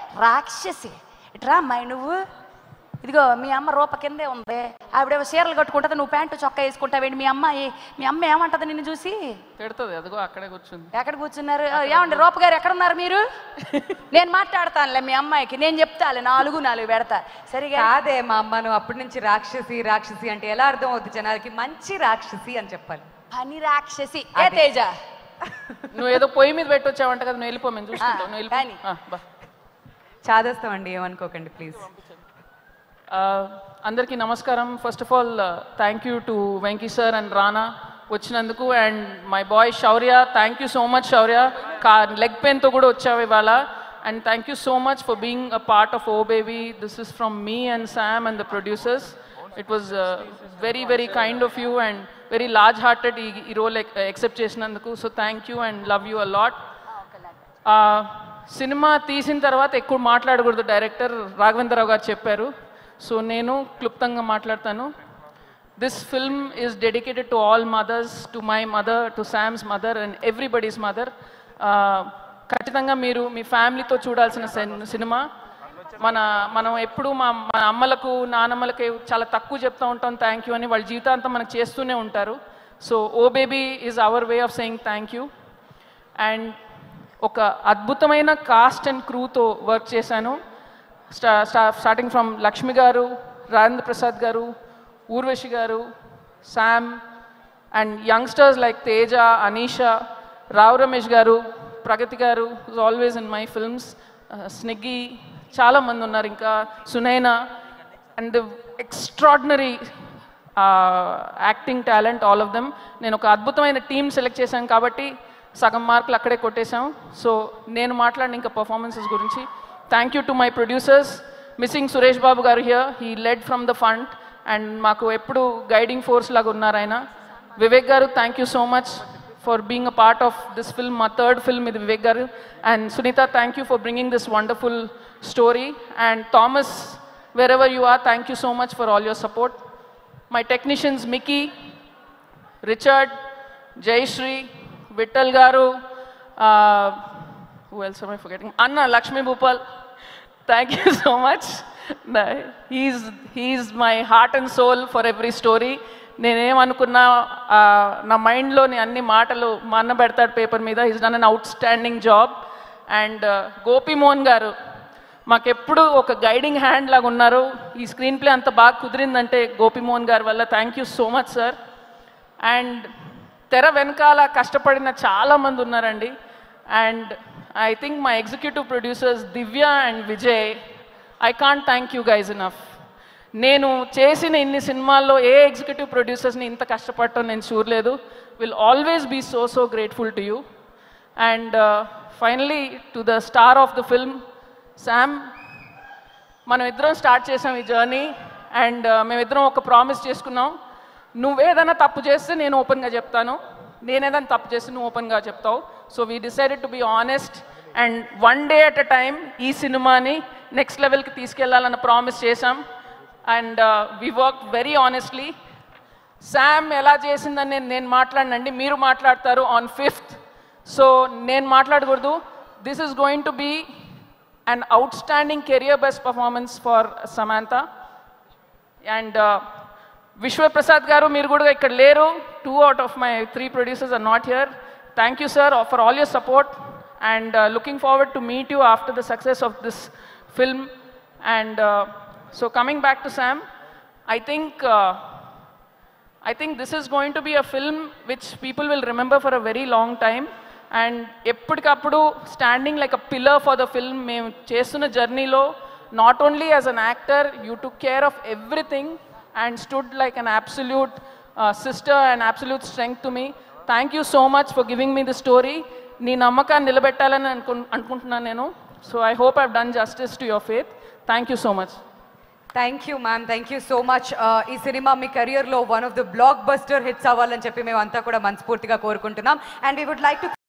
రాక్షసి ఇట్రా అమ్మాయి నువ్వు ఇదిగో మీ అమ్మ రూప కిందే ఉంది ఆవిడేమో చీరలు కట్టుకుంటుంది నువ్వు ప్యాంటు చొక్కా వేసుకుంటావేంటి మీ అమ్మాయి మీ అమ్మ ఏమంటది నిన్ను చూసి తిడుతుంది అదిగో అక్కడే కూర్చుంది ఎక్కడ కూర్చున్నారు ఏమండి రూప గారు ఎక్కడ ఉన్నారు మీరు నేను మాట్లాడతానులే మీ అమ్మాయికి నేను చెప్తాలే నాలుగు నాలుగు పెడతా సరిగా కాదే మా అమ్మ నువ్వు అప్పటి నుంచి రాక్షసి రాక్షసి అంటే ఎలా అర్థం అవుతుంది జనాలకి మంచి రాక్షసి అని చెప్పాలి పని రాక్షసి ఏ తేజ నువ్వు ఏదో పొయ్యి మీద పెట్టి వచ్చావంట కదా నువ్వు వెళ్ళిపో మేము చూసుకుంటాం నువ్వు వెళ్ళిపో కానీ. ఆ, బా చాదేస్తామండి ఏమనుకోకండి ప్లీజ్ Uh, అందరికీ నమస్కారం first of all thank you to Venky sir and Rana వచ్చినందుకు and my boy Shaurya thank you so much Shaurya కా లెగ్ పెయిన్తో కూడా వచ్చావు ఇవాళ and thank you so much for being a part of Oh Baby this is from me and Sam and the producers it was very very kind of you and very large hearted ఈ ఈ role accept చేసినందుకు so thank you and love you a lot ఆ, సినిమా తీసిన తర్వాత ఎక్కువ మాట్లాడకూడదు director Raghavendra Rao గారు చెప్పారు సో నేను క్లుప్తంగా మాట్లాడతాను this film is dedicated to all mothers to my mother to Sam's mother and everybody's mother ఖచ్చితంగా మీరు మీ ఫ్యామిలీతో చూడాల్సిన సిన్- సినిమా మన మనం ఎప్పుడు మా మన అమ్మలకు నానమ్మలకి చాలా తక్కువ చెప్తూ ఉంటాం థ్యాంక్ యూ అని వాళ్ళ జీవితాంతం మనకు చేస్తూనే ఉంటారు so Oh Baby is our way of saying thank you and ఒక అద్భుతమైన కాస్ట్ అండ్ క్రూతో వర్క్ చేశాను స్టా స్టా స్టార్టింగ్ ఫ్రమ్ లక్ష్మి గారు రాజేంద్ర ప్రసాద్ గారు ఊర్వశి గారు Sam and youngsters like Teja Anisha Rao Ramesh గారు ప్రగతి గారు is always in my films స్నిగ్గి చాలామంది ఉన్నారు ఇంకా Sunaina and extraordinary acting talent all of them నేను ఒక అద్భుతమైన టీం సెలెక్ట్ చేశాను కాబట్టి సగం మార్కులు అక్కడే కొట్టేశాం సో నేను మాట్లాడిన ఇంకా పర్ఫార్మెన్సెస్ గురించి thank you to my producers missing Suresh Babu గారు here he led from the fund and మాకు ఎప్పుడు గైడింగ్ ఫోర్స్ లాగా ఉన్నారు ఆయన వివేక్ గారు thank you so much for being a part of this film మా థర్డ్ ఫిల్మ్ ఇది వివేక్ గారు and Sunitha thank you for bringing this wonderful story and Thomas wherever you are thank you so much for all your support my technicians Mickey Richard Jayashree Vittal గారు who else I forgetting అన్న Lakshmi Bhupal thank you so much he's he's my heart and soul for every story నేనేమనుకున్నా ఆ, నా మైండ్లోని అన్ని మాటలు మా అన్న పెడతాడు పేపర్ మీద is done an outstanding job and Gopimohan గారు మాకెప్పుడు ఒక గైడింగ్ హ్యాండ్ లాగా ఉన్నారు ఈ స్క్రీన్ ప్లే అంత బాగా కుదిరిందంటే గోపిమోహన్ గారి వల్ల thank you so much sir and తెర వెనకాల కష్టపడిన చాలామంది ఉన్నారండి and I think my executive producers Divya and Vijay I can't thank you guys enough నేను చేసిన ఇన్ని సినిమాల్లో ఏ ఎగ్జిక్యూటివ్ ప్రొడ్యూసర్స్ని ఇంత కష్టపడటం నేను చూడలేదు will always be so so grateful to you and finally to the star of the film Sam మనం ఇద్దరం స్టార్ట్ చేసాం ఈ జర్నీ అండ్ మేమిద్దరం ఒక ప్రామిస్ చేసుకున్నాం నువ్వేదైనా తప్పు చేస్తే నేను ఓపెన్గా చెప్తాను నేనేదైనా తప్పు చేస్తే నువ్వు ఓపెన్గా చెప్తావు so we decided to be honest and one day at a time ఈ సినిమాని నెక్స్ట్ లెవెల్కి తీసుకెళ్లాలన్న ప్రామిస్ చేశాం and we work very honestly Sam ఎలా చేసిందని నేను నేను మాట్లాడినండి మీరు మాట్లాడతారు ఆన్ ఫిఫ్త్ సో నేను మాట్లాడకూడదు this is going to be and outstanding career best performance for Samantha and Vishwaprasad గారు మీరు కూడా ఇక్కడ లేరు two out of my three producers are not here thank you sir for all your support and looking forward to meet you after the success of this film and so coming back to Sam I think I think this is going to be a film which people will remember for a very long time. And ఎప్పటికప్పుడు standing like a pillar for the film మేము చేస్తున్న జర్నీలో not only as an actor you took care of everything and stood like an absolute sister and absolute strength to me thank you so much for giving me the story నీ నమ్మకాన్ని నిలబెట్టాలని అనుకు అనుకుంటున్నాను నేను so I hope I've done justice to your faith thank you so much thank you ma'am thank you so much ఈ సినిమా మీ కెరియర్లో one of the blockbuster hits అవ్వాలని చెప్పి మేము అంతా కూడా మనస్ఫూర్తిగా కోరుకుంటున్నాం and we would like to